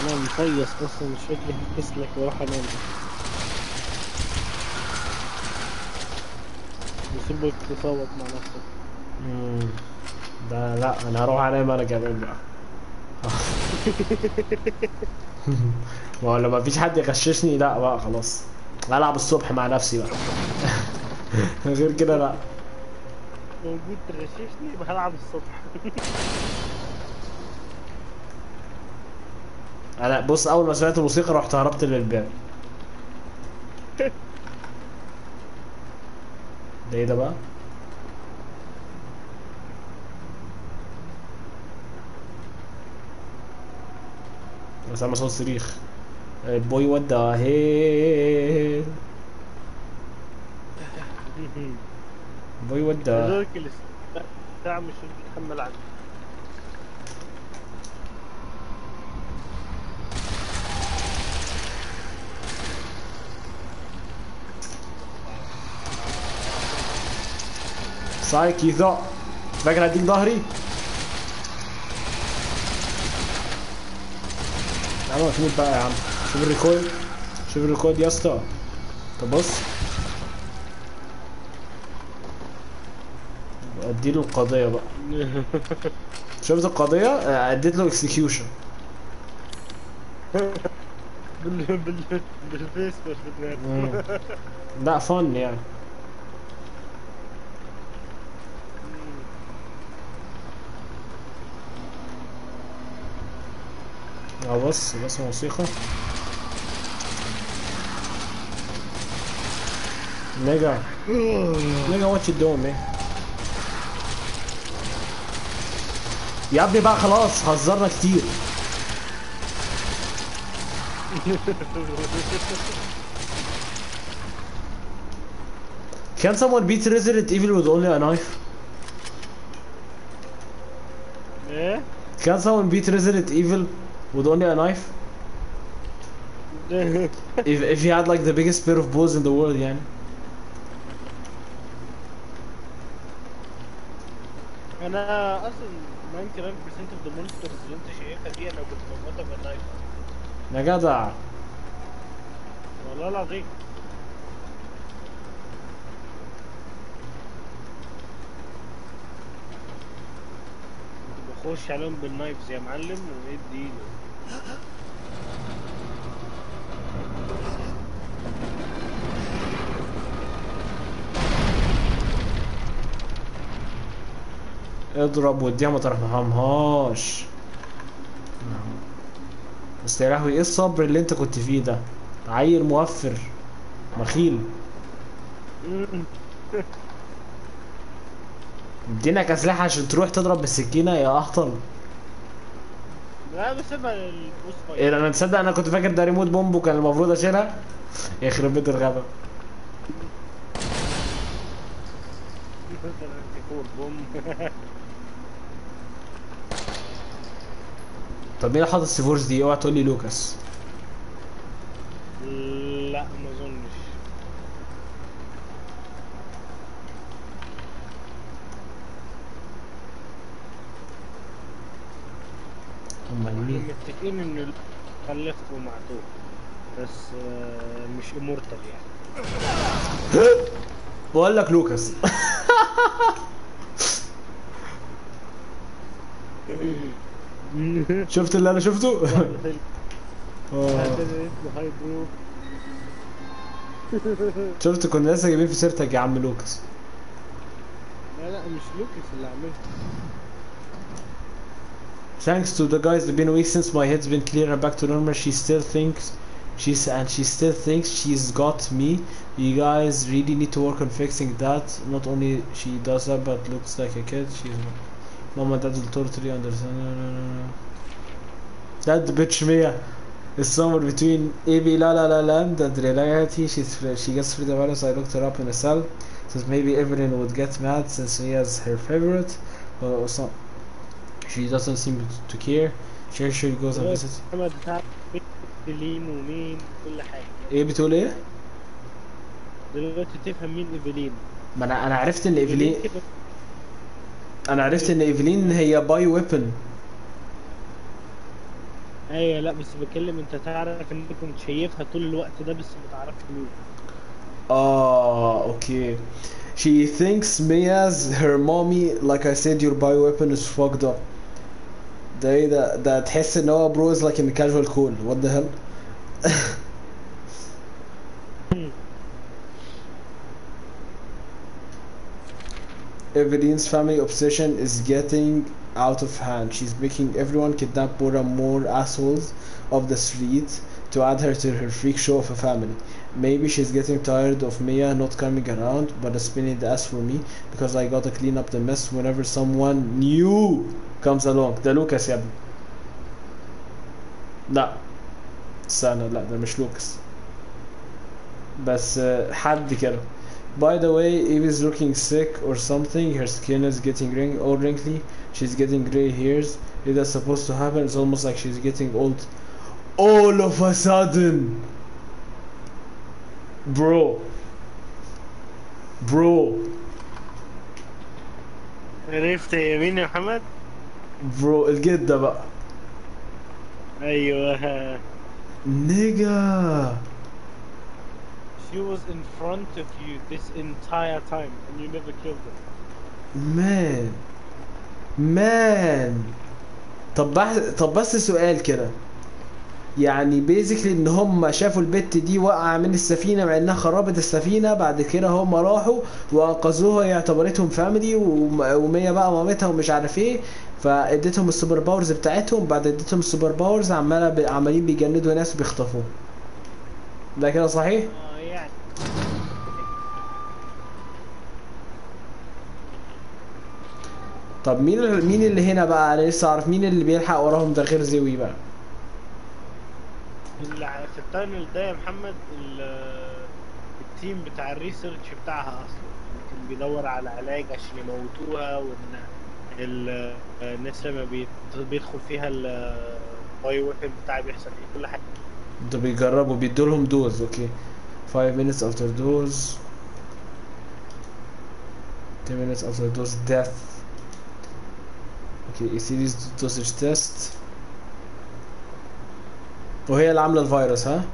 انا مفيص اصلا مش فاكر لك واروح انام يسيبك تصوت مع نفسك مم. ده لا انا هروح انام انا كمان بقى ما هو لما مفيش حد يغششني لا بقى خلاص العب الصبح مع نفسي بقى غير كده لا موجود تغششني يبقى هلعب الصبح انا بص اول ما سمعت الموسيقى رحت هربت للباب ده ايه ده بقى بس سامع صوت صريخ البوي ود هي بوي ود لذلك الساعة مش بتحمل عنه سايكي ذا فاكر هديك ظهري يا عم تموت بقى يا عم شوف الريكورد شوف الريكورد يا اسطى طب بص اديله القضية بقى شفت القضية آه، اديت له اكسكيوشن بال بال بالفيس مش بدماغي لا فن يعني اه بص بس موسيقى نيجا نيجا وات يو دوين مان يا ابني بقى خلاص هزرنا كتير Can someone beat Resident Evil with only a knife? ايه Can someone beat Resident Evil with only a knife? If if he had like the biggest pair of balls in the world يعني انا اصلا 99% of the monsters اللي انت شايفها دي انا كنت بموتها بالنايف يا جدع والله العظيم كنت بخش عليهم بالنايفز يا معلم ومد ايده اضرب واديها ما ترحمهاش بس يا لهوي ايه الصبر اللي انت كنت فيه ده عيل موفر مخيل ادينك اسلحه عشان تروح تضرب بالسكينه يا اهطل لا بسيبها للبوس فايت ايه ده، انا تصدق انا كنت فاكر ده ريموت بومب وكان المفروض اشيلها يخرب بيت الغبا بوم طب مين اللي حاطط السيفورز دي اوعى تقول لي لوكاس لا ما اظنش امال مين متفقين ان خلف ومعتوه بس آه، مش امورتال يعني بقول لك لوكاس شفت اللي انا شفته آه. هاي برو شفت كنا لسه جايبين في سيرتك يا عم لوكاس لا لا مش لوكس اللي عملته Thanks to the guys been away since my head's been clear and back to normal. She still thinks she's and she still thinks she's got me. You guys really need to work on fixing that. Not only she does that, but looks like a kid. She's mom and dad will totally understand. No, no, no, no. That bitch Mia is somewhere between Evie La La La Land and reality. She's she gets through the virus. I looked her up in a cell. Says maybe Evelyn would get mad since Mia's her favorite. But also, she doesn't seem to care. Sure, sure goes and visits. محمد تعرف مين ايفلين ومين كل حاجه ايه بتقول ايه؟ دلوقتي تفهم مين ايفلين ما انا انا عرفت ان ايفلين كده انا عرفت ان ايفلين هي باي ويبن ايوه لا بس بتكلم انت تعرف انك كنت شايفها طول الوقت ده بس ما تعرفش مين اه okay she thinks Mia's her mommy like I said your bioweapon is fucked up ده ايه ده ده تحس ان هو bro is like in a casual call what the hell Eveline's family obsession is getting out of hand. She's making everyone kidnap more and more assholes of the street to add her to her freak show of a family. Maybe she's getting tired of Mia not coming around, but is spinning the ass for me because I gotta clean up the mess whenever someone new comes along. ده لوكاس يا ابني. لا استنى لا ده مش لوكاس. بس آه، حد كده. By the way, Evie's looking sick or something. Her skin is getting ring all wrinkly. She's getting gray hairs. Is that supposed to happen? It's almost like she's getting old. All of a sudden, bro, bro, عرفت يا مين يا محمد؟ bro. الجدة بقى. ايوه Nigga. she was in front of you this entire time and you never killed her Man. Man. طب بح... طب بس سؤال كده يعني بيزيكلي ان هم شافوا البت دي واقعه من السفينه مع انها خربت السفينه بعد كده هم راحوا وانقذوها هي اعتبرتهم فاميلي ومية بقى مامتها ومش عارف ايه فاديتهم السوبر باورز بتاعتهم بعد اديتهم السوبر باورز عماله ب... عمالين بيجندوا ناس وبيخطفوهم ده كده صحيح؟ اه يعني طب مين ال- مين اللي هنا بقى انا لسه اعرف مين اللي بيلحق وراهم ده غير زوي بقى اللي ع- في التاينل ده يا محمد ال- التيم بتاع الريسيرش بتاعها اصلا كان بيدور على علاج عشان يموتوها وان ال- الناس لما بيت- بيدخل فيها الباي ويبن بتاعها بيحصل ايه كل حاجه ده بيجربوا بيدوا لهم دوز اوكي 5 minutes after dose 10 minutes after dose death اوكي series dosage test وهي اللي عامله الفيروس ها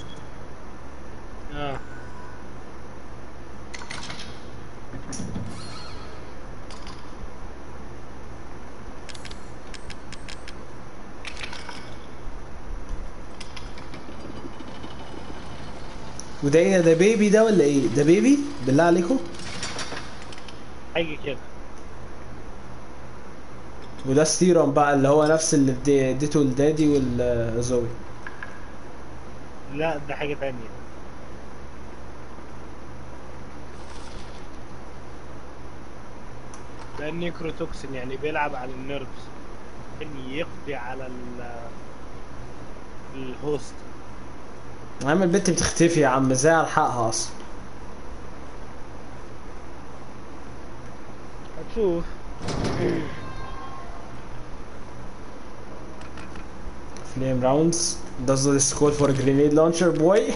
اه وده ايه ده بيبي ده ولا ايه ده بيبي بالله عليكم حاجه كده وده السيرم بقى اللي هو نفس اللي ادي- اديته لدادي والزوي لا ده حاجه تانية ده النيكروتوكسين يعني بيلعب على النيرفز يعني يقضي على ال الهوست يا عم البت بتختفي يا عم ازاي الحقها اصلا هتشوف Flame rounds. Does this call for a grenade launcher, boy?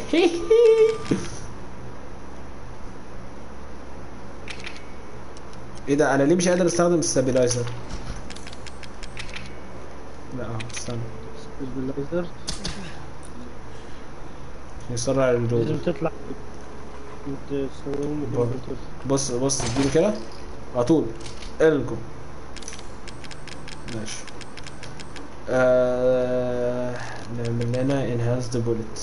ايه ده انا ليه مش قادر استخدم الستابلايزر؟ لا اه استنى البلايزر عشان يسرع لازم الريلود تطلع تستخدمهم بره. بص بص اديله كده على طول الجو ماشي آه... نعمل لنا enhance the bullet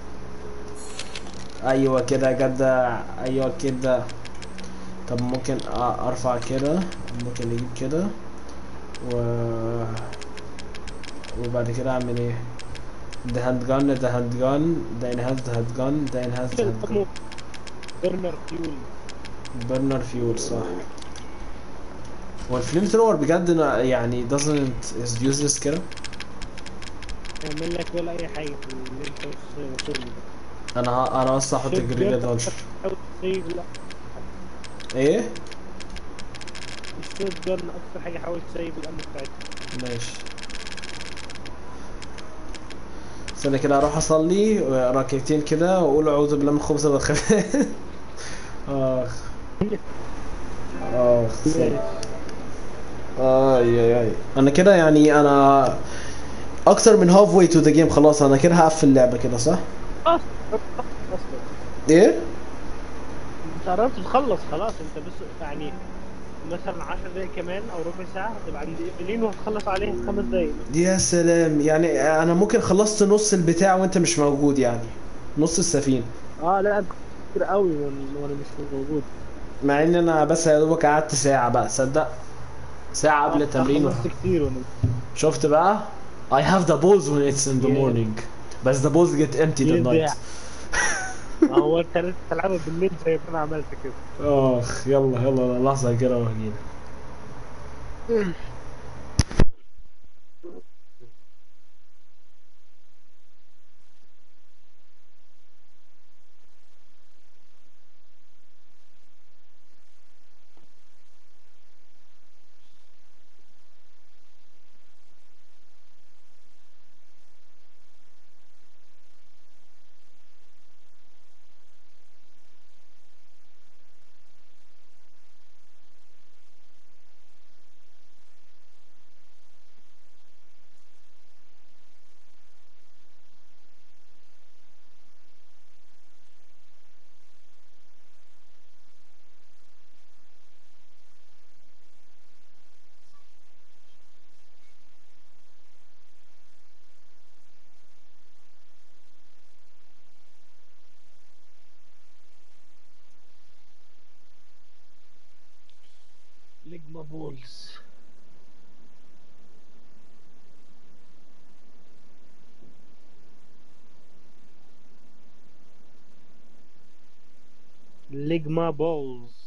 ايوه كده يا جدع ايوه كده طب ممكن أ- ارفع كده ممكن نجيب كده و وبعد كده اعمل ايه ده هاند جان ده هاند جان ده enhance ده هاند جان ده enhance ده هاند جان برنر فيول برنر فيول صح والفليم ثرور بجد أنا- يعني doesn't is useless كده يعمل لك ولا اي حاجه في اللي انت وصل له انا ه- انا بس هحط الجرينيد لانشر حاول تسيب لا ايه الشوت جن اكتر حاجه حاول تسيب الامن بتاعتها ماشي استنى كده اروح اصلي ركعتين كده واقول اعوذ بالله من الخبز والخبائث اخ اخ استنى. اي اي اي انا كده يعني انا اكتر من هاف واي تو ذا جيم خلاص انا كده هقفل اللعبه كده صح خلاص اصلا ايه انت قربت تخلص خلاص انت بس يعني مثلا 10 دقايق كمان او ربع ساعه هتبقى عند ايفلين وهتخلص عليها في خمس دقايق يا سلام يعني انا ممكن خلصت نص البتاع وانت مش موجود يعني نص السفينه اه لا كتير قوي وانا وأنا مش موجود مع ان انا بس يا دوبك قعدت ساعه بقى صدق ساعه قبل آه، التمرين خلصت كتير وانا شفت بقى I have the balls when it's in the Yeah. morning بس the balls get empty at يرجع. night ما هو انت لازم تلعبها بالليل زي ما انا عملت كده اخ يلا يلا لحظه كده وهجيلك ليجما بولز ليجما بولز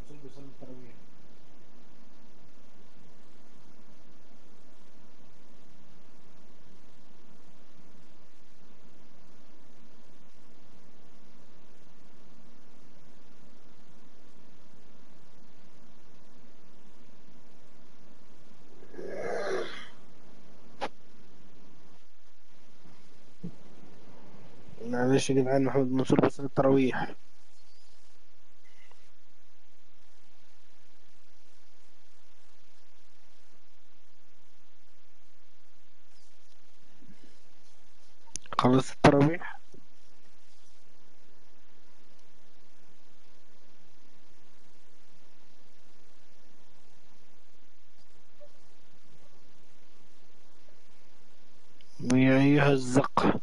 المسؤول بيصلي التراويح معلش يا جدعان محمد منصور بيصلي التراويح خلص التراويح ويا أيها الزق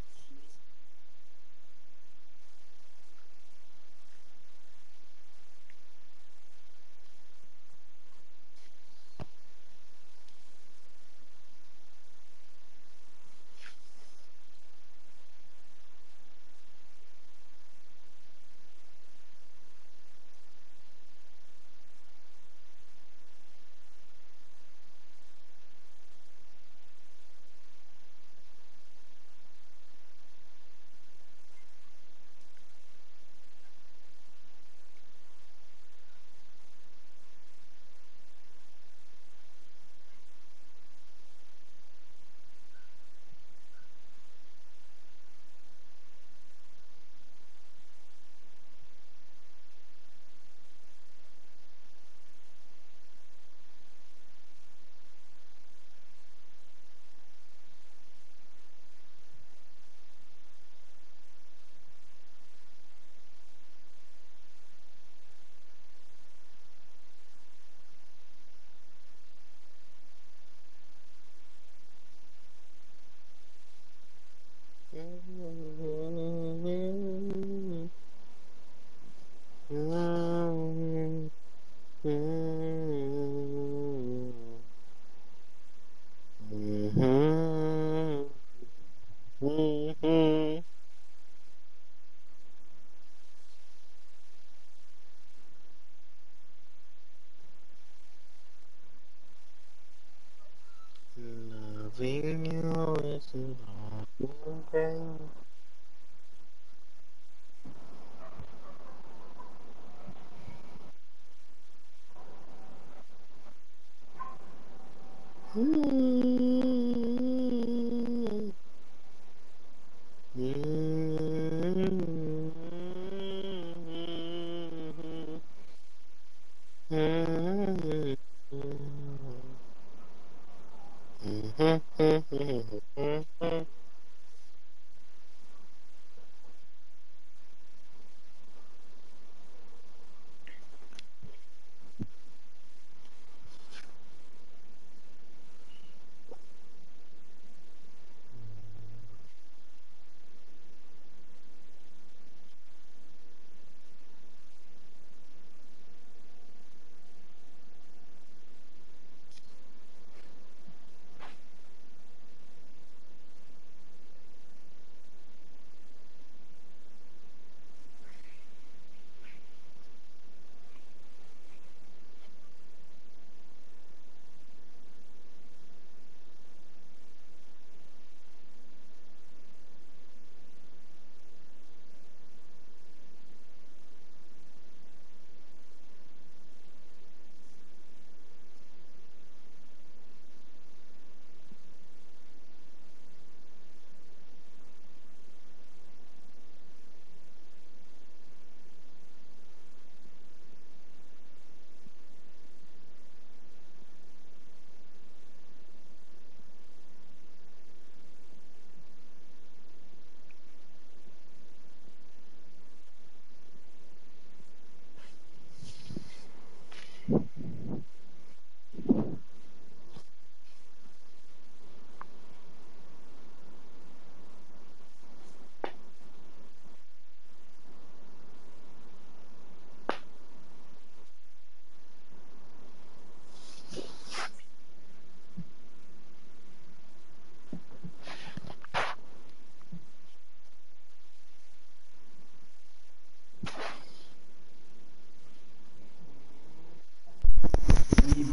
Loving you is not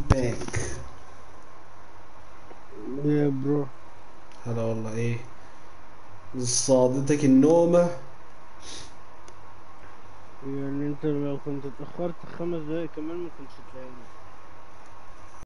back يا برو هلا والله ايه صادتك النومة يعني انت لو كنت اتأخرت خمس دقايق كمان ما كنتش تلاقيني